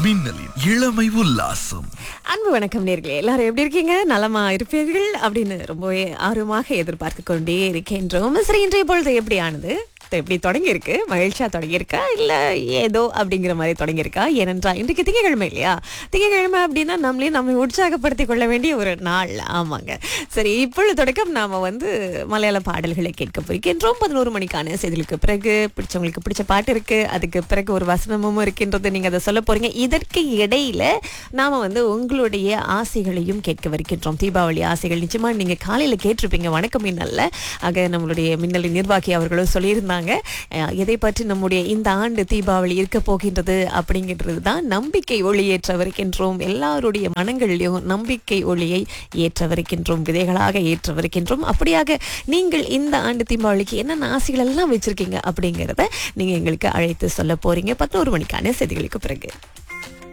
மின்னலின் இளமை உல்லாசம் அன்பு வணக்கம் நேர்களே எல்லாரும் எப்படி இருக்கீங்க நலமா இருப்பீர்கள் அப்படின்னு ரொம்பவே ஆர்வமாக எதிர்பார்த்து கொண்டே இருக்கின்றோம் சரி இன்றைய பொழுது எப்படி ஆனது இது எப்படி தொடங்கி இருக்கு மகிழ்ச்சியா தொடங்கி இருக்கா இல்ல ஏதோ அப்படிங்கிற மாதிரி தொடங்கி இருக்கா ஏனென்றால் இன்றைக்கு திங்கக்கிழமை இல்லையா திங்கக்கிழமை அப்படின்னா நம்மளே நம்மை உற்சாகப்படுத்திக் கொள்ள வேண்டிய ஒரு நாள் ஆமாங்க சரி இப்பொழுது தொடக்கம் நாம வந்து மலையாள பாடல்களை கேட்க போயிருக்கின்றோம் பதினோரு மணிக்கான செய்திகளுக்கு பிறகு பிடிச்சவங்களுக்கு பிடிச்ச பாட்டு இருக்கு அதுக்கு பிறகு ஒரு வசனமும் இருக்கின்றது நீங்க அதை சொல்ல போறீங்க இதற்கு இடையில நாம வந்து உங்களுடைய ஆசைகளையும் கேட்க வருகின்றோம் தீபாவளி ஆசைகள் நிச்சயமா நீங்க காலையில கேட்டிருப்பீங்க வணக்கம் மின்னல்ல ஆக நம்மளுடைய மின்னலின் நிர்வாகி அவர்களும் சொல்லியிருந்தாங்க அஹ், எதை பற்றி நம்முடைய இந்த ஆண்டு தீபாவளி இருக்க போகின்றது அப்படிங்கிறது தான் நம்பிக்கை ஒளி ஏற்றவருக்கின்றோம் எல்லாருடைய மனங்களிலும் நம்பிக்கை ஒளியை ஏற்றவருக்கின்றோம் விதைகளாக ஏற்றவருக்கின்றோம் அப்படியாக நீங்கள் இந்த ஆண்டு தீபாவளிக்கு என்னென்ன ஆசைகள் எல்லாம் வச்சிருக்கீங்க அப்படிங்கிறத நீங்க எங்களுக்கு அழைத்து சொல்ல போறீங்க பதினோரு மணிக்கான செய்திகளுக்கு பிறகு